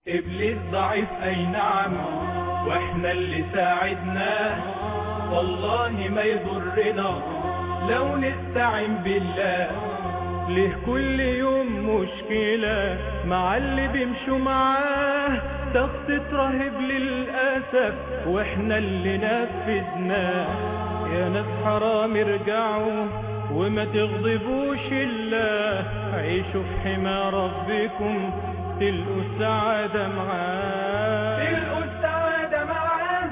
إبليس ضعيف أي نعم وإحنا اللي ساعدناه والله ما يضرنا لو نستعين بالله ليه كل يوم مشكلة مع اللي بيمشوا معاه تخطيط رهيب للأسف واحنا اللي نفذناه يا ناس حرام ارجعوا وما تغضبوش الله عيشوا في حمى ربكم تلقوا السعادة معاه تلقوا السعادة معاه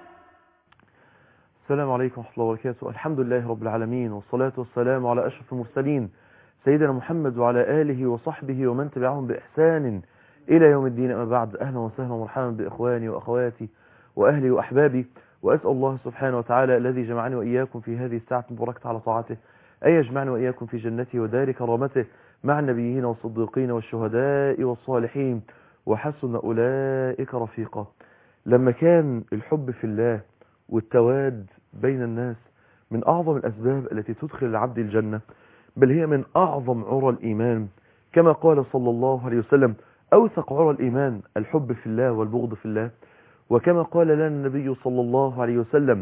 السلام عليكم ورحمة الله وبركاته الحمد لله رب العالمين والصلاة والسلام على أشرف المرسلين سيدنا محمد وعلى آله وصحبه ومن تبعهم بإحسان إلى يوم الدين أما بعد أهلا وسهلا ومرحبا بإخواني وأخواتي وأهلي وأحبابي وأسأل الله سبحانه وتعالى الذي جمعني وإياكم في هذه الساعة المباركة على طاعته أن يجمعني وإياكم في جنته ودار كرامته مع النبيين والصديقين والشهداء والصالحين وحسن أولئك رفيقا لما كان الحب في الله والتواد بين الناس من أعظم الأسباب التي تدخل العبد الجنة بل هي من أعظم عرى الإيمان كما قال صلى الله عليه وسلم أوثق عرى الإيمان الحب في الله والبغض في الله وكما قال لنا النبي صلى الله عليه وسلم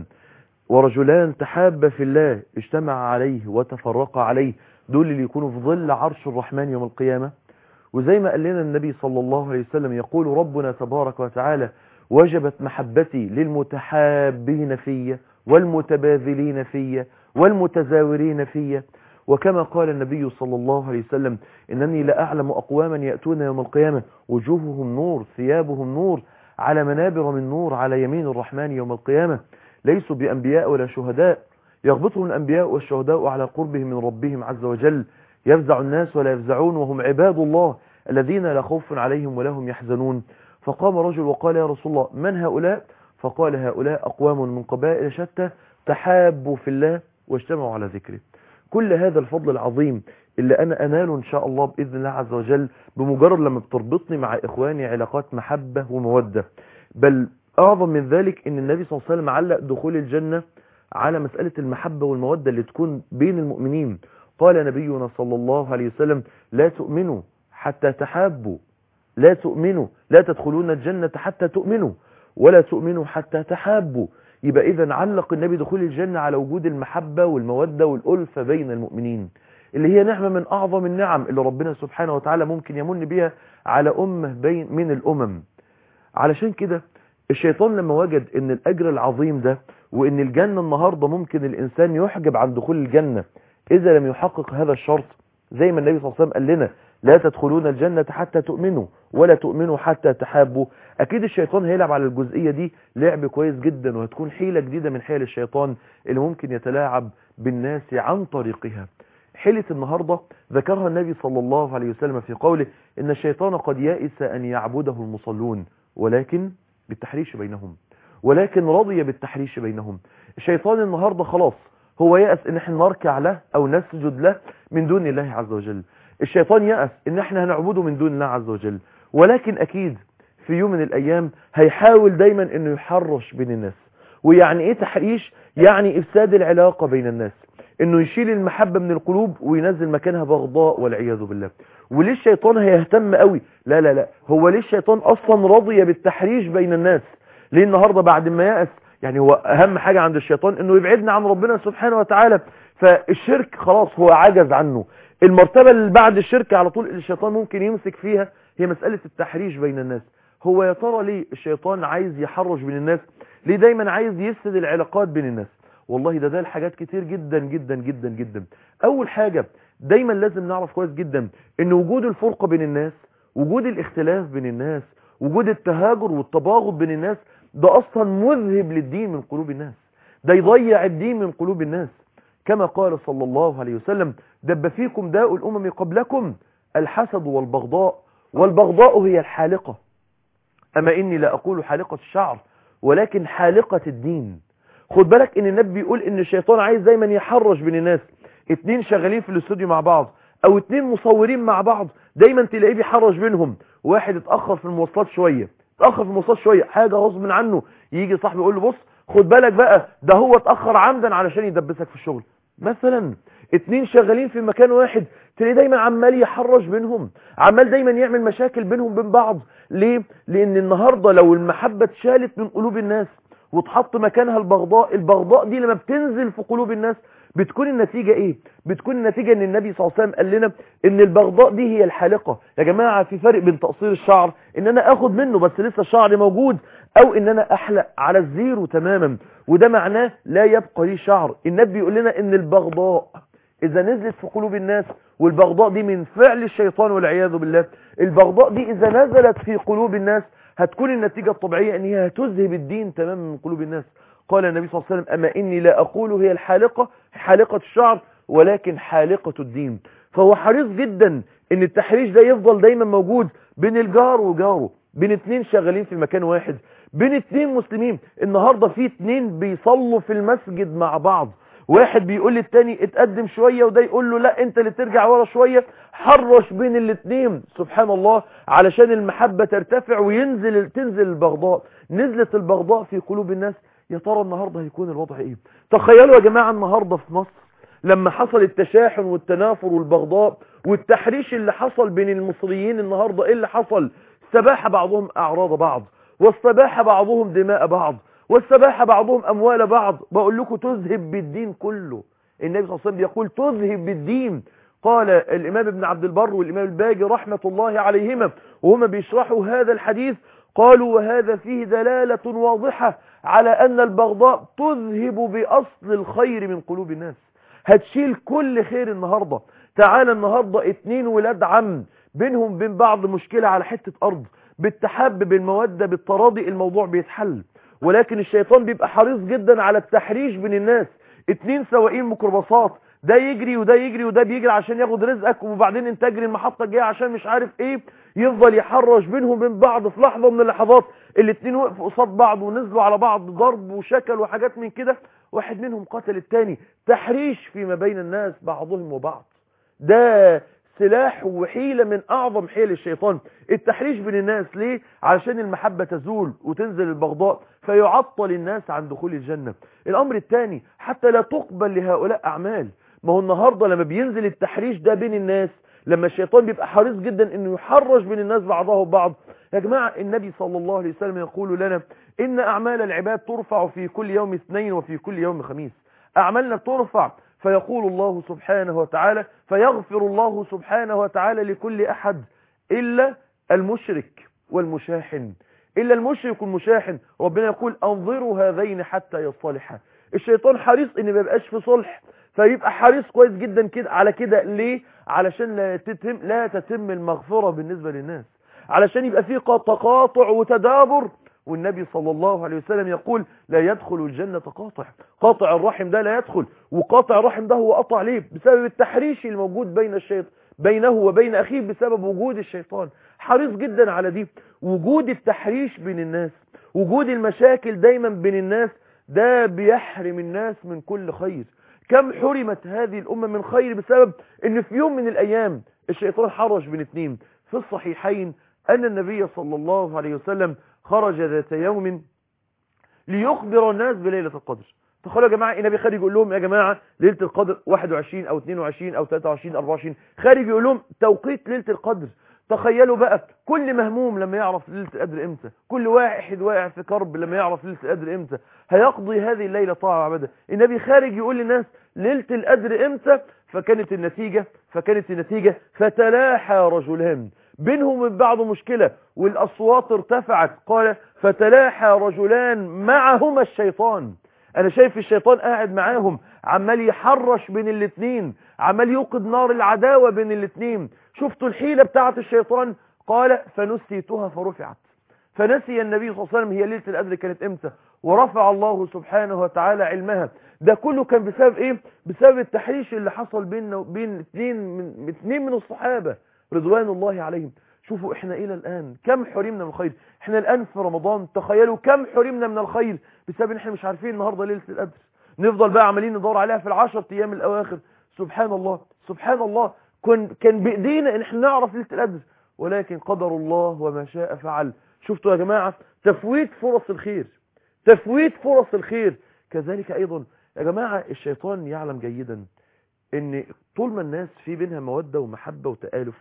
ورجلان تحابا في الله اجتمع عليه وتفرقا عليه دول اللي يكونوا في ظل عرش الرحمن يوم القيامة وزي ما قال لنا النبي صلى الله عليه وسلم يقول ربنا تبارك وتعالى وجبت محبتي للمتحابين في والمتباذلين في والمتزاورين في وكما قال النبي صلى الله عليه وسلم إنني لأعلم أقواما يأتون يوم القيامة وجوههم نور ثيابهم نور على منابر من نور على يمين الرحمن يوم القيامة ليسوا بأنبياء ولا شهداء يغبطهم الأنبياء والشهداء على قربهم من ربهم عز وجل يفزع الناس ولا يفزعون وهم عباد الله الذين لا خوف عليهم ولا هم يحزنون فقام رجل وقال يا رسول الله من هؤلاء فقال هؤلاء أقوام من قبائل شتى تحابوا في الله واجتمعوا على ذكره كل هذا الفضل العظيم اللي أنا أناله إن شاء الله بإذن الله عز وجل بمجرد لما بتربطني مع إخواني علاقات محبة ومودة بل أعظم من ذلك إن النبي صلى الله عليه وسلم علق دخول الجنة على مسألة المحبة والمودة اللي تكون بين المؤمنين قال نبينا صلى الله عليه وسلم لا تؤمنوا حتى تحابوا لا تؤمنوا لا تدخلون الجنة حتى تؤمنوا ولا تؤمنوا حتى تحابوا يبقى إذا علق النبي دخول الجنة على وجود المحبة والمودة والألفة بين المؤمنين اللي هي نعمة من أعظم النعم اللي ربنا سبحانه وتعالى ممكن يمن بها على أمة بين من الأمم علشان كده الشيطان لما وجد ان الأجر العظيم ده وان الجنة النهاردة ممكن الإنسان يحجب عن دخول الجنة إذا لم يحقق هذا الشرط زي ما النبي صلى الله عليه وسلم قال لنا لا تدخلون الجنة حتى تؤمنوا ولا تؤمنوا حتى تحابوا أكيد الشيطان هيلعب على الجزئية دي لعب كويس جدا وهتكون حيلة جديدة من حيل الشيطان اللي ممكن يتلاعب بالناس عن طريقها حيلة النهاردة ذكرها النبي صلى الله عليه وسلم في قوله إن الشيطان قد يائس أن يعبده المصلون ولكن بالتحريش بينهم ولكن رضي بالتحريش بينهم الشيطان النهاردة خلاص هو يأس ان احنا نركع له او نسجد له من دون الله عز وجل الشيطان يأس ان احنا هنعبده من دون الله عز وجل ولكن اكيد في يوم من الايام هيحاول دايما انه يحرش بين الناس ويعني ايه تحريش يعني افساد العلاقة بين الناس انه يشيل المحبة من القلوب وينزل مكانها بغضاء والعياذ بالله وليه الشيطان هيهتم قوي لا لا لا هو ليه الشيطان اصلا رضي بالتحريش بين الناس ليه النهاردة بعد ما يأس يعني هو اهم حاجة عند الشيطان انه يبعدنا عن ربنا سبحانه وتعالى فالشرك خلاص هو عجز عنه المرتبة اللي بعد الشرك على طول الشيطان ممكن يمسك فيها هي مسألة التحريش بين الناس هو يا ترى ليه الشيطان عايز يحرش بين الناس ليه دايما عايز يفسد العلاقات بين الناس والله ده ده الحاجات كتير جدا جدا جدا جدا اول حاجة دايما لازم نعرف كويس جدا ان وجود الفرقة بين الناس وجود الاختلاف بين الناس وجود التهاجر والتباغض بين الناس ده اصلا مذهب للدين من قلوب الناس ده يضيع الدين من قلوب الناس كما قال صلى الله عليه وسلم دب فيكم داء الامم قبلكم الحسد والبغضاء والبغضاء هي الحالقة اما اني لا اقول حالقة الشعر ولكن حالقة الدين خد بالك ان النبي بيقول ان الشيطان عايز دايما يحرش بين الناس اتنين شغالين في الاستوديو مع بعض او اتنين مصورين مع بعض دايما تلاقيه بيحرش بينهم واحد اتأخر في المواصلات شوية اتأخر في المواصلات شوية حاجة غصب عنه يجي صاحبي يقول له بص خد بالك بقى ده هو اتأخر عمدا علشان يدبسك في الشغل مثلا اتنين شغالين في مكان واحد تلاقيه دايما عمال يحرش بينهم عمال دايما يعمل مشاكل بينهم بين بعض ليه لان النهاردة لو المحبة اتشالت من قلوب الناس وتحط مكانها البغضاء البغضاء دي لما بتنزل في قلوب الناس بتكون النتيجة ايه بتكون النتيجة ان النبي صلى الله عليه وسلم قال لنا ان البغضاء دي هي الحالقة يا جماعة في فرق بين تقصير الشعر ان انا اخد منه بس لسه الشعر موجود او ان انا احلق على الزيرو تماما وده معناه لا يبقى لي شعر النبي بيقول لنا ان البغضاء اذا نزلت في قلوب الناس والبغضاء دي من فعل الشيطان والعياذ بالله البغضاء دي اذا نزلت في قلوب الناس هتكون النتيجة الطبيعية ان هي هتذهب الدين تماما من قلوب الناس قال النبي صلى الله عليه وسلم أما إني لا أقول هي الحالقة حالقة الشعر ولكن حالقة الدين فهو حريص جدا ان التحريش ده يفضل دايما موجود بين الجار وجاره بين اتنين شغالين في مكان واحد بين اتنين مسلمين النهاردة في اتنين بيصلوا في المسجد مع بعض واحد بيقول للتاني اتقدم شوية وده يقول له لا انت اللي ترجع ورا شوية حرش بين الاتنين سبحان الله علشان المحبة ترتفع وينزل تنزل البغضاء نزلت البغضاء في قلوب الناس يا ترى النهاردة هيكون الوضع ايه تخيلوا يا جماعة النهاردة في مصر لما حصل التشاحن والتنافر والبغضاء والتحريش اللي حصل بين المصريين النهاردة ايه اللي حصل استباح بعضهم اعراض بعض واستباح بعضهم دماء بعض واستباح بعضهم اموال بعض بقول لكم تذهب بالدين كله النبي صلى الله عليه وسلم يقول تذهب بالدين قال الامام ابن عبد البر والامام الباجي رحمة الله عليهما وهما بيشرحوا هذا الحديث قالوا وهذا فيه دلالة واضحة على ان البغضاء تذهب باصل الخير من قلوب الناس هتشيل كل خير النهاردة تعالى النهاردة اتنين ولاد عم بينهم بين بعض مشكلة على حتة ارض بالتحب بالمودة بالتراضي الموضوع بيتحل ولكن الشيطان بيبقى حريص جدا على التحريش بين الناس اتنين سواقين ميكروباصات ده يجري وده يجري وده بيجري عشان ياخد رزقك وبعدين انت تجري المحطة الجاية عشان مش عارف ايه يفضل يحرش بينهم بين بعض في لحظة من اللحظات الاتنين وقفوا قصاد بعض ونزلوا على بعض ضرب وشكل وحاجات من كده واحد منهم قتل التاني تحريش فيما بين الناس بعضهم وبعض ده سلاح وحيلة من أعظم حيل الشيطان التحريش بين الناس ليه؟ علشان المحبة تزول وتنزل البغضاء فيعطل الناس عن دخول الجنة الأمر الثاني حتى لا تقبل لهؤلاء أعمال ما هو النهاردة لما بينزل التحريش ده بين الناس لما الشيطان بيبقى حريص جدا انه يحرش بين الناس بعضها وبعض يا جماعة النبي صلى الله عليه وسلم يقول لنا ان اعمال العباد ترفع في كل يوم اثنين وفي كل يوم خميس اعمالنا ترفع فيقول الله سبحانه وتعالى فيغفر الله سبحانه وتعالى لكل احد الا المشرك والمشاحن الا المشرك والمشاحن ربنا يقول انظروا هذين حتى يصطلحا الشيطان حريص ان ما يبقاش في صلح فيبقى حريص كويس جدا كده على كده ليه علشان لا تتم لا تتم المغفرة بالنسبة للناس علشان يبقى في تقاطع وتدابر والنبي صلى الله عليه وسلم يقول لا يدخل الجنة قاطع قاطع الرحم ده لا يدخل وقاطع الرحم ده هو قطع ليه بسبب التحريش الموجود بين الشيطان بينه وبين أخيه بسبب وجود الشيطان حريص جدا على دي وجود التحريش بين الناس وجود المشاكل دايما بين الناس ده بيحرم الناس من كل خير كم حرمت هذه الأمة من خير بسبب ان في يوم من الأيام الشيطان حرش بين اتنين في الصحيحين أن النبي صلى الله عليه وسلم خرج ذات يوم ليخبر الناس بليلة القدر تخيلوا يا جماعة النبي خارج يقول لهم يا جماعة ليلة القدر 21 أو 22 أو 23 24 خارج يقول لهم توقيت ليلة القدر تخيلوا بقى كل مهموم لما يعرف ليلة القدر امتى كل واحد واقع في كرب لما يعرف ليلة القدر امتى هيقضي هذه الليلة طاعة وعبادة النبي خارج يقول للناس ليلة القدر امتى فكانت النتيجة فكانت النتيجة فتلاحى رجلان بينهم من بعض مشكلة والأصوات ارتفعت قال فتلاحى رجلان معهما الشيطان انا شايف الشيطان قاعد معاهم عمال يحرش بين الاتنين عمال يوقد نار العداوة بين الاتنين شفتوا الحيلة بتاعة الشيطان قال فنسيتها فرفعت فنسي النبي صلى الله عليه وسلم هي ليلة القدر كانت امتى ورفع الله سبحانه وتعالى علمها ده كله كان بسبب ايه بسبب التحريش اللي حصل بيننا وبين اتنين من اتنين من الصحابة رضوان الله عليهم شوفوا احنا الى الان كم حرمنا من الخير احنا الان في رمضان تخيلوا كم حرمنا من الخير بسبب ان احنا مش عارفين النهارده ليله القدر نفضل بقى عمالين ندور عليها في العشر ايام الاواخر سبحان الله سبحان الله كان كان بايدينا ان احنا نعرف ليله القدر ولكن قدر الله وما شاء فعل شفتوا يا جماعه تفويت فرص الخير تفويت فرص الخير كذلك ايضا يا جماعه الشيطان يعلم جيدا ان طول ما الناس في بينها مودة ومحبة وتآلف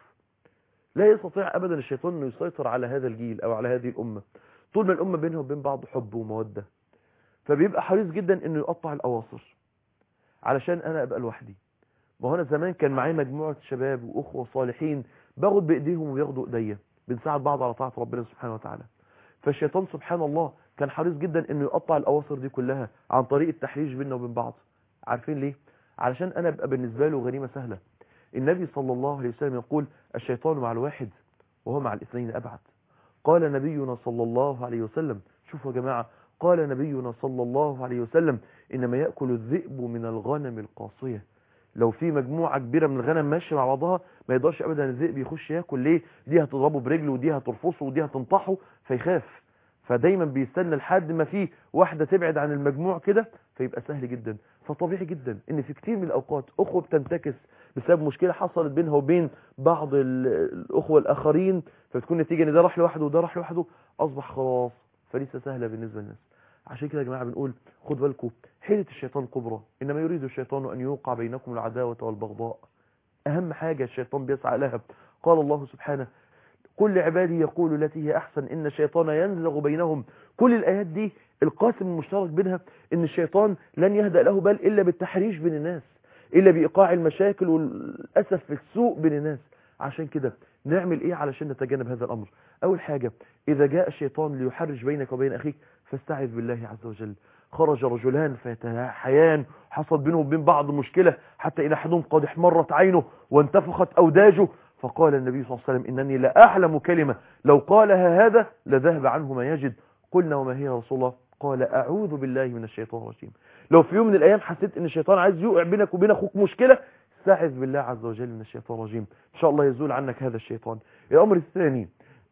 لا يستطيع ابدا الشيطان انه يسيطر على هذا الجيل او على هذه الامة طول ما الامة بينها وبين بعض حب ومودة فبيبقى حريص جدا انه يقطع الاواصر علشان انا ابقى لوحدي ما هو انا زمان كان معايا مجموعة شباب واخوة صالحين باخد بايديهم وياخدوا ايديا بنساعد بعض على طاعة ربنا سبحانه وتعالى فالشيطان سبحان الله كان حريص جدا انه يقطع الاواصر دي كلها عن طريق التحريش بيننا وبين بعض عارفين ليه علشان انا ابقى بالنسبة له غنيمة سهلة النبي صلى الله عليه وسلم يقول الشيطان مع الواحد وهو مع الاثنين ابعد قال نبينا صلى الله عليه وسلم شوفوا يا جماعة قال نبينا صلى الله عليه وسلم إنما يأكل الذئب من الغنم القاصية لو في مجموعة كبيرة من الغنم ماشية مع بعضها ما يقدرش أبدا الذئب يخش ياكل ليه دي هتضربه برجله ودي هترفصه ودي هتنطحه فيخاف فدايما بيستنى لحد ما في واحدة تبعد عن المجموع كده فيبقى سهل جدا فطبيعي جدا ان في كتير من الاوقات اخوة بتنتكس بسبب مشكلة حصلت بينها وبين بعض الاخوة الاخرين فبتكون نتيجة ان ده راح لوحده وده راح لوحده اصبح خلاص فليسة سهلة بالنسبة للناس عشان كده يا جماعة بنقول خد بالكم حيلة الشيطان الكبرى إنما يريد الشيطان أن يوقع بينكم العداوة والبغضاء أهم حاجة الشيطان بيسعى لها قال الله سبحانه كل عبادي يقول التي هي أحسن إن الشيطان ينزغ بينهم كل الآيات دي القاسم المشترك بينها إن الشيطان لن يهدأ له بل إلا بالتحريش بين الناس إلا بإيقاع المشاكل والأسف في السوء بين الناس عشان كده نعمل إيه علشان نتجنب هذا الأمر أول حاجة إذا جاء الشيطان ليحرج بينك وبين أخيك فاستعذ بالله عز وجل خرج رجلان فيتحيان حصل بينهم وبين بعض مشكلة حتى إن أحدهم قد احمرت عينه وانتفخت أوداجه فقال النبي صلى الله عليه وسلم إنني لا أعلم كلمة لو قالها هذا لذهب عنه ما يجد قلنا وما هي يا رسول الله قال أعوذ بالله من الشيطان الرجيم لو في يوم من الأيام حسيت إن الشيطان عايز يوقع بينك وبين أخوك مشكلة استعذ بالله عز وجل من الشيطان الرجيم إن شاء الله يزول عنك هذا الشيطان الأمر الثاني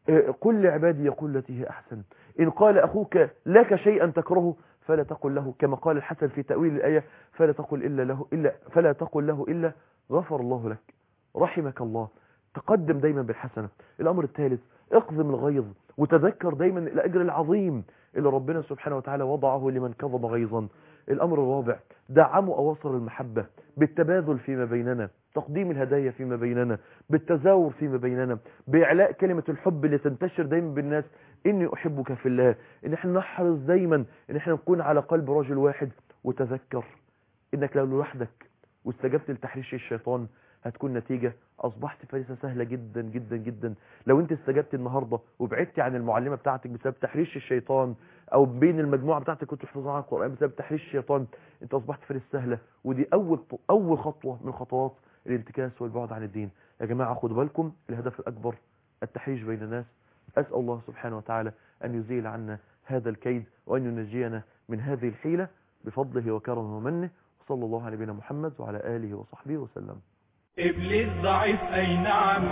قل لعبادي يقول التي هي أحسن إن قال أخوك لك شيئا تكرهه فلا تقل له كما قال الحسن في تأويل الآية فلا تقل إلا له إلا فلا تقل له إلا غفر الله لك رحمك الله تقدم دايما بالحسنة الأمر الثالث اقضم الغيظ وتذكر دايما الأجر العظيم اللي ربنا سبحانه وتعالى وضعه لمن كظم غيظا الأمر الرابع دعموا أواصر المحبة بالتبادل فيما بيننا تقديم الهدايا فيما بيننا بالتزاور فيما بيننا بإعلاء كلمة الحب اللي تنتشر دايما بالناس إني أحبك في الله إن احنا نحرص دايما إن احنا نكون على قلب رجل واحد وتذكر إنك لو لوحدك واستجبت لتحريش الشيطان هتكون نتيجة أصبحت فارسة سهلة جدا جدا جدا لو أنت استجبت النهاردة وبعدت عن المعلمة بتاعتك بسبب تحريش الشيطان أو بين المجموعة بتاعتك كنت تحفظها عن القرآن بسبب تحريش الشيطان أنت أصبحت فارس سهلة ودي أول أول خطوة من خطوات الانتكاس والبعد عن الدين يا جماعة خدوا بالكم الهدف الأكبر التحريش بين الناس أسأل الله سبحانه وتعالى أن يزيل عنا هذا الكيد وأن ينجينا من هذه الحيلة بفضله وكرمه ومنه وصلى الله على نبينا محمد وعلى آله وصحبه وسلم إبليس ضعيف أي نعم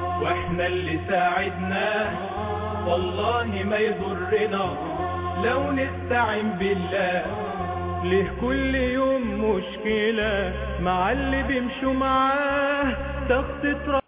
وإحنا اللي ساعدناه والله ما يضرنا لو نستعين بالله ليه كل يوم مشكلة مع اللي بيمشوا معاه تخطيط